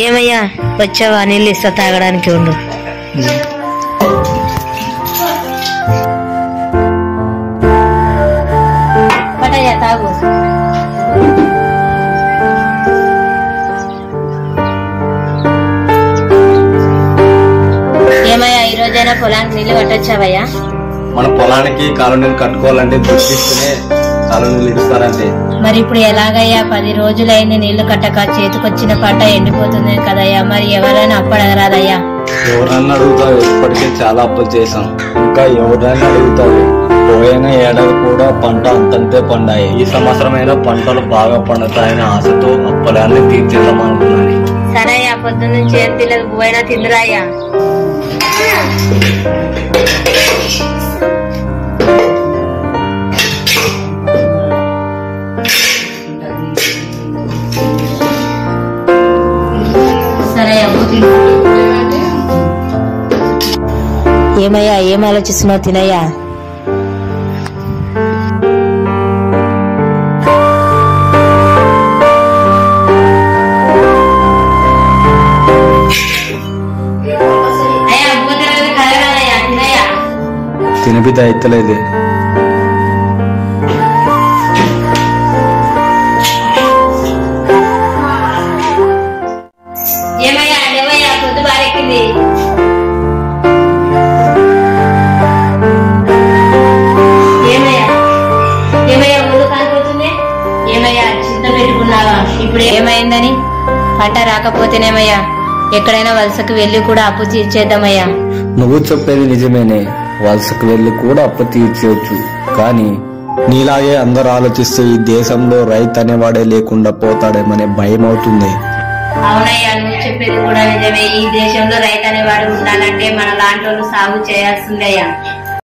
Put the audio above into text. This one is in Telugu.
ఏమయ్యా వచ్చావా నీళ్ళు ఇస్తా తాగడానికి ఉండు పటయ్యా తాగు ఏమయ్యా ఈ రోజైనా పొలానికి నీళ్ళు పట్టొచ్చావయ్యా మన పొలానికి కాలనీలు కట్టుకోవాలంటే గుర్తిస్తూనే కాలనీలు ఇస్తారంటే మరి ఇప్పుడు ఎలాగయ్యా పది రోజులైంది నీళ్లు కట్టక చేతికొచ్చిన పంట ఎండిపోతుంది కదయ్యా మరి ఎవరైనా అప్పడగరాదయ్యా ఎవరన్నా అడుగుతారు ఇప్పటికే చాలా అప్పులు చేశాం ఇంకా ఎవరైనా అడుగుతారు పోయిన ఏడాది కూడా పంట అంతంతే పండాయి ఈ సంవత్సరమైనా పంటలు బాగా పండుతాయని ఆశతో అప్పులన్నీ తీర్చేద్దాం అనుకున్నాను సరే అయ్యా పొద్దున్న నుంచి ఏం తినదు పోయినా తిందురాయ్యా సరే ఏమయ్యా ఏం ఆలోచిస్తున్నావు తినయ్యా అయ్యా భూతరాలు కలగరాదయ్యా తినయ్యా తినిపితే అయితలేదు ఏమయ్యా లేవయ్యా పొద్దు బారెక్కింది ఏమయ్యా ఏమయ్యా ముందు కాలిపోతుంది ఏమయ్యా చింత పెట్టుకున్నావా ఇప్పుడు ఏమైందని పంట రాకపోతేనేమయ్యా ఎక్కడైనా వలసకు వెళ్ళి కూడా అప్పు తీర్చేద్దామయ్యా నువ్వు చెప్పేది నిజమేనే వలసకు వెళ్ళి కూడా అప్పు తీర్చవచ్చు కానీ నీలాగే అందరూ ఆలోచిస్తే ఈ దేశంలో రైతు అనేవాడే లేకుండా పోతాడేమనే భయం అవుతుంది అవునయ్యా నువ్వు చెప్పేది కూడా నిజమే ఈ దేశంలో రైతు అనేవాడు ఉండాలంటే మన లాంటి వాళ్ళు సాగు చేయాల్సిందయ్యా